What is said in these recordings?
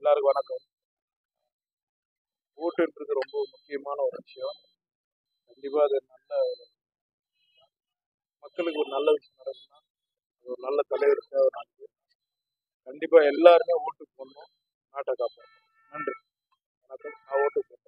எல்லாருக்கும் வணக்கம் ஓட்டுன்றது ரொம்ப முக்கியமான ஒரு விஷயம் கண்டிப்பாக அது நல்ல ஒரு மக்களுக்கு ஒரு நல்ல விஷயம் நடக்குதுன்னா அது ஒரு நல்ல தலைவர் தேவை நாட்டுக்கு கண்டிப்பாக எல்லாருமே ஓட்டு போடணும் நாட்டை காப்பாற்றணும் நன்றி வணக்கம் நான் ஓட்டு போட்டேன்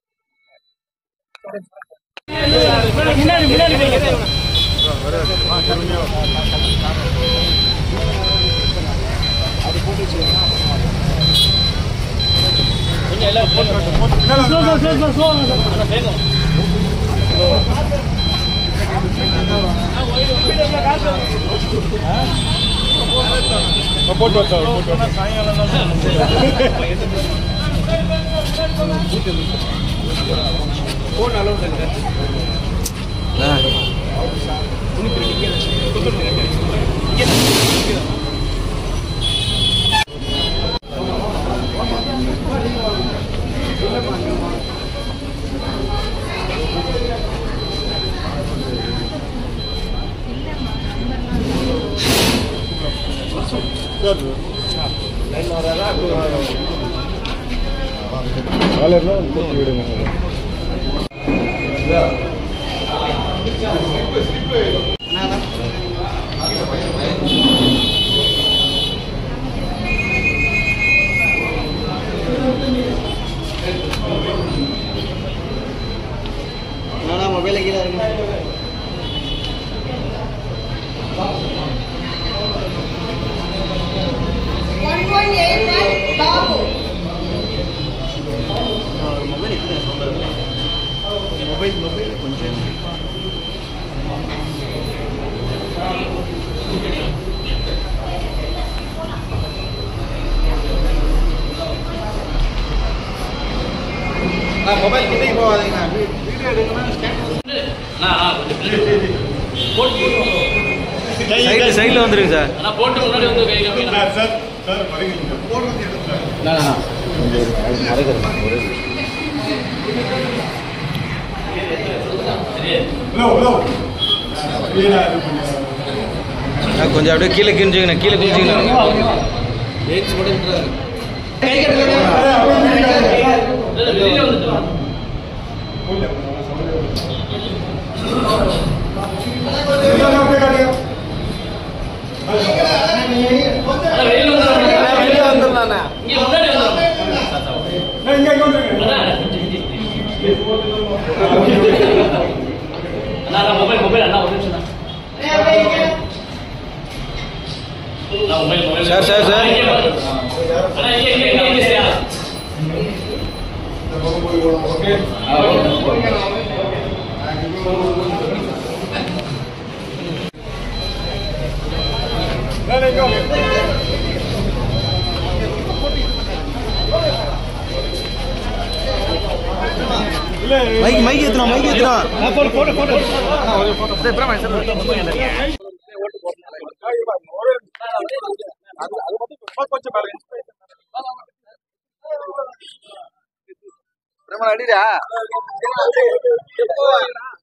மொபைல கீழே இருக்கு One point eight one, Babu. Mobile எப்படி சொல்றது மொபைல் மொபைல் கொஞ்சம் மொபைல் கிட்டே போகாதீங்க வீடியோ சைடில் சைடில் வந்துருங்க சார் நான் கொஞ்சம் அப்படியே கீழே கிழிஞ்சுங்கண்ணா கீழே கிழிஞ்சுங்கண்ணா வெளியே வந்துடலாண்ணா மொபைல் மொபைல் அண்ணா ஒரு நிமிஷம் mobile mobile sir sir sir அண்ணா இங்கே இங்கே இங்கே இங்கே சரியா மைக் மைக் ஏத்துனா மைக் ஏத்துனா பிரேமலா அடிடா